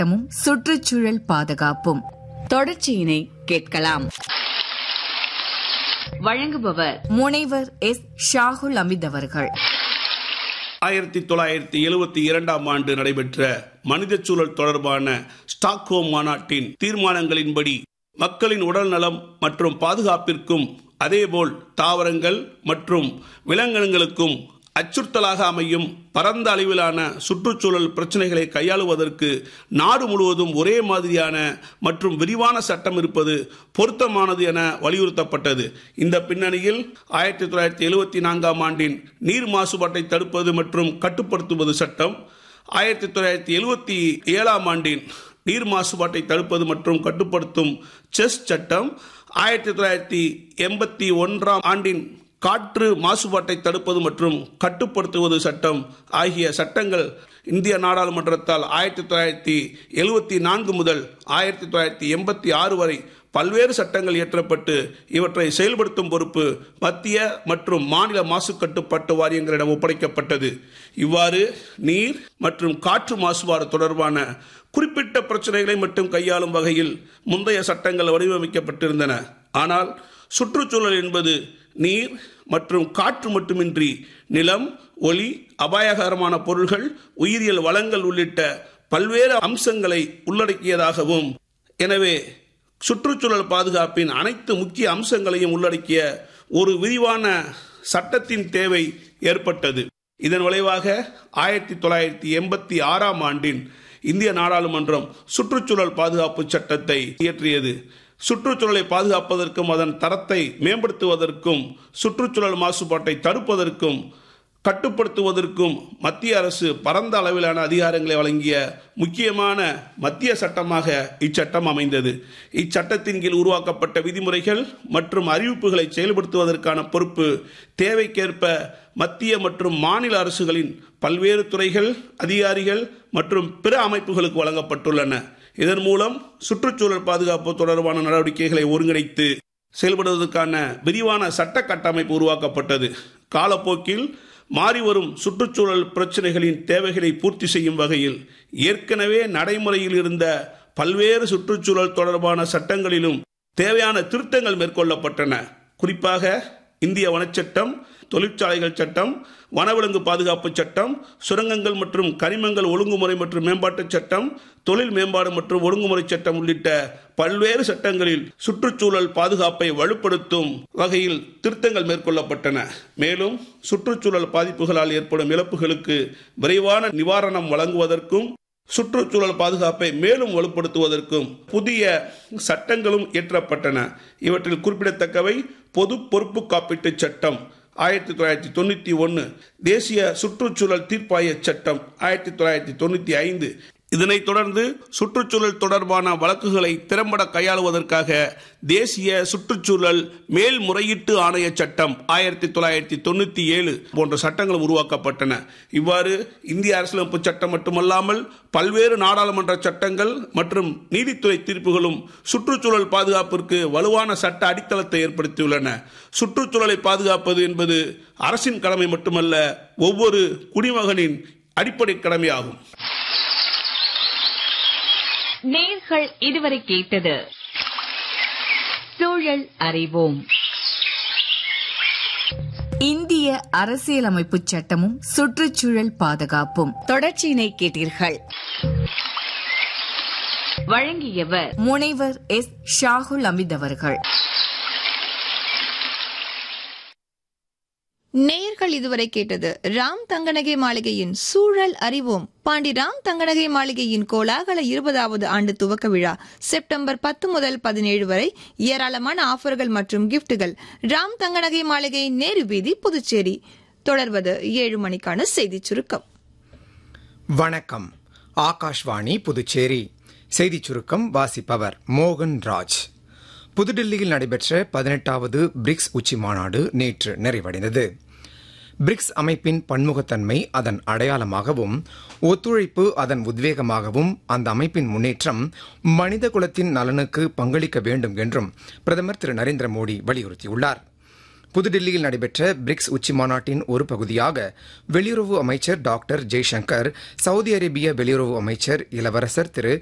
சட்டமும் சுற்றுச்சூழல் பாதுகாப்பும் தொடர்ச்சியினை கேட்கலாம் வழங்குபவர் முனைவர் எஸ் ஷாகுல் அமித் அவர்கள் ஆயிரத்தி தொள்ளாயிரத்தி எழுபத்தி இரண்டாம் ஆண்டு நடைபெற்ற மனித சூழல் தொடர்பான ஸ்டாக்ஹோம் மாநாட்டின் தீர்மானங்களின்படி மக்களின் உடல் நலம் மற்றும் பாதுகாப்பிற்கும் அதேபோல் தாவரங்கள் மற்றும் விலங்கினங்களுக்கும் அச்சுறுத்தலாக அமையும் பரந்த அளவிலான சுற்றுச்சூழல் பிரச்சனைகளை கையாளுவதற்கு நாடு முழுவதும் ஒரே மாதிரியான மற்றும் விரிவான சட்டம் இருப்பது பொருத்தமானது என வலியுறுத்தப்பட்டது இந்த பின்னணியில் ஆயிரத்தி தொள்ளாயிரத்தி எழுபத்தி நான்காம் ஆண்டின் நீர் மாசுபாட்டை தடுப்பது மற்றும் கட்டுப்படுத்துவது சட்டம் ஆயிரத்தி தொள்ளாயிரத்தி எழுபத்தி ஏழாம் ஆண்டின் நீர் மாசுபாட்டை தடுப்பது மற்றும் கட்டுப்படுத்தும் செஸ் சட்டம் ஆயிரத்தி தொள்ளாயிரத்தி எண்பத்தி ஒன்றாம் ஆண்டின் காற்று மாசுபாட்டை தடுப்பது மற்றும் கட்டுப்படுத்துவது சட்டம் ஆகிய சட்டங்கள் இந்திய நாடாளுமன்றத்தால் ஆயிரத்தி தொள்ளாயிரத்தி எழுபத்தி நான்கு முதல் ஆயிரத்தி தொள்ளாயிரத்தி எண்பத்தி ஆறு வரை பல்வேறு சட்டங்கள் இயற்றப்பட்டு இவற்றை செயல்படுத்தும் பொறுப்பு மத்திய மற்றும் மாநில மாசு கட்டுப்பாட்டு வாரியங்களிடம் ஒப்படைக்கப்பட்டது இவ்வாறு நீர் மற்றும் காற்று மாசுபாடு தொடர்பான குறிப்பிட்ட பிரச்சனைகளை மட்டும் கையாளும் வகையில் முந்தைய சட்டங்கள் வடிவமைக்கப்பட்டிருந்தன ஆனால் சுற்றுச்சூழல் என்பது நீர் மற்றும் காற்று மட்டுமின்றி நிலம் ஒளி அபாயகரமான பொருள்கள் உயிரியல் வளங்கள் உள்ளிட்ட பல்வேறு அம்சங்களை உள்ளடக்கியதாகவும் எனவே சுற்றுச்சூழல் பாதுகாப்பின் அனைத்து முக்கிய அம்சங்களையும் உள்ளடக்கிய ஒரு விரிவான சட்டத்தின் தேவை ஏற்பட்டது இதன் விளைவாக ஆயிரத்தி தொள்ளாயிரத்தி எண்பத்தி ஆறாம் ஆண்டின் இந்திய நாடாளுமன்றம் சுற்றுச்சூழல் பாதுகாப்பு சட்டத்தை இயற்றியது சுற்றுச்சூழலை பாதுகாப்பதற்கும் அதன் தரத்தை மேம்படுத்துவதற்கும் சுற்றுச்சூழல் மாசுபாட்டை தடுப்பதற்கும் கட்டுப்படுத்துவதற்கும் மத்திய அரசு பரந்த அளவிலான அதிகாரங்களை வழங்கிய முக்கியமான மத்திய சட்டமாக இச்சட்டம் அமைந்தது இச்சட்டத்தின் கீழ் உருவாக்கப்பட்ட விதிமுறைகள் மற்றும் அறிவிப்புகளை செயல்படுத்துவதற்கான பொறுப்பு தேவைக்கேற்ப மத்திய மற்றும் மாநில அரசுகளின் பல்வேறு துறைகள் அதிகாரிகள் மற்றும் பிற அமைப்புகளுக்கு வழங்கப்பட்டுள்ளன இதன் மூலம் சுற்றுச்சூழல் பாதுகாப்பு தொடர்பான நடவடிக்கைகளை ஒருங்கிணைத்து செயல்படுவதற்கான விரிவான சட்ட கட்டமைப்பு உருவாக்கப்பட்டது காலப்போக்கில் மாறிவரும் சுற்றுச்சூழல் பிரச்சனைகளின் தேவைகளை பூர்த்தி செய்யும் வகையில் ஏற்கனவே நடைமுறையில் இருந்த பல்வேறு சுற்றுச்சூழல் தொடர்பான சட்டங்களிலும் தேவையான திருத்தங்கள் மேற்கொள்ளப்பட்டன குறிப்பாக இந்திய வனச்சட்டம் தொழிற்சாலைகள் சட்டம் வனவிலங்கு பாதுகாப்பு சட்டம் சுரங்கங்கள் மற்றும் கனிமங்கள் ஒழுங்குமுறை மற்றும் மேம்பாட்டு சட்டம் தொழில் மேம்பாடு மற்றும் ஒழுங்குமுறை சட்டம் உள்ளிட்ட பல்வேறு சட்டங்களில் சுற்றுச்சூழல் பாதுகாப்பை வலுப்படுத்தும் வகையில் திருத்தங்கள் மேற்கொள்ளப்பட்டன மேலும் சுற்றுச்சூழல் பாதிப்புகளால் ஏற்படும் இழப்புகளுக்கு விரைவான நிவாரணம் வழங்குவதற்கும் சுற்றுச்சூழல் பாதுகாப்பை மேலும் வலுப்படுத்துவதற்கும் புதிய சட்டங்களும் இயற்றப்பட்டன இவற்றில் குறிப்பிடத்தக்கவை பொது பொறுப்பு காப்பீட்டு சட்டம் ஆயிரத்தி தொள்ளாயிரத்தி தொண்ணூற்றி ஒன்று தேசிய சுற்றுச்சூழல் தீர்ப்பாய சட்டம் ஆயிரத்தி தொள்ளாயிரத்தி தொண்ணூற்றி ஐந்து இதனைத் தொடர்ந்து சுற்றுச்சூழல் தொடர்பான வழக்குகளை திறம்பட கையாளுவதற்காக தேசிய சுற்றுச்சூழல் மேல்முறையீட்டு ஆணைய சட்டம் ஆயிரத்தி தொள்ளாயிரத்தி தொண்ணூற்றி ஏழு போன்ற சட்டங்கள் உருவாக்கப்பட்டன இவ்வாறு இந்திய அரசியலமைப்பு சட்டம் மட்டுமல்லாமல் பல்வேறு நாடாளுமன்ற சட்டங்கள் மற்றும் நீதித்துறை தீர்ப்புகளும் சுற்றுச்சூழல் பாதுகாப்பிற்கு வலுவான சட்ட அடித்தளத்தை ஏற்படுத்தியுள்ளன சுற்றுச்சூழலை பாதுகாப்பது என்பது அரசின் கடமை மட்டுமல்ல ஒவ்வொரு குடிமகனின் அடிப்படை கடமையாகும் நேர்கள் இதுவரை கேட்டது சூழல் அறிவோம் இந்திய அரசியலமைப்பு சட்டமும் சுற்றுச்சூழல் பாதுகாப்பும் தொடர்ச்சியினை கேட்டீர்கள் வழங்கியவர் முனைவர் எஸ் ஷாகுல் அமித் அவர்கள் நேயர்கள் இதுவரை கேட்டது ராம் தங்கநகை மாளிகையின் சூழல் அறிவோம் பாண்டி ராம் தங்கநகை மாளிகையின் கோலாகல இருபதாவது ஆண்டு துவக்க விழா செப்டம்பர் பத்து முதல் பதினேழு வரை ஏராளமான ஆஃபர்கள் மற்றும் கிஃப்ட்டுகள் ராம் தங்கநகை மாளிகை நேரு வீதி புதுச்சேரி தொடர்வது ஏழு மணிக்கான செய்திச் சுருக்கம் வணக்கம் ஆகாஷ்வாணி புதுச்சேரி செய்திச் சுருக்கம் வாசிப்பவர் மோகன் ராஜ் புதுடில்லியில் நடைபெற்ற பதினெட்டாவது பிரிக்ஸ் உச்சி மாநாடு நேற்று நிறைவடைந்தது பிரிக்ஸ் அமைப்பின் பன்முகத்தன்மை அதன் அடையாளமாகவும் ஒத்துழைப்பு அதன் உத்வேகமாகவும் அந்த அமைப்பின் முன்னேற்றம் மனித குலத்தின் நலனுக்கு பங்களிக்க வேண்டும் என்றும் பிரதமர் திரு நரேந்திர மோடி வலியுறுத்தியுள்ளார் புதுடில்லியில் நடைபெற்ற பிரிக்ஸ் உச்சி மாநாட்டின் ஒரு பகுதியாக வெளியுறவு அமைச்சர் டாக்டர் ஜெய்சங்கர் சவுதி அரேபிய வெளியுறவு அமைச்சர் இளவரசர் திரு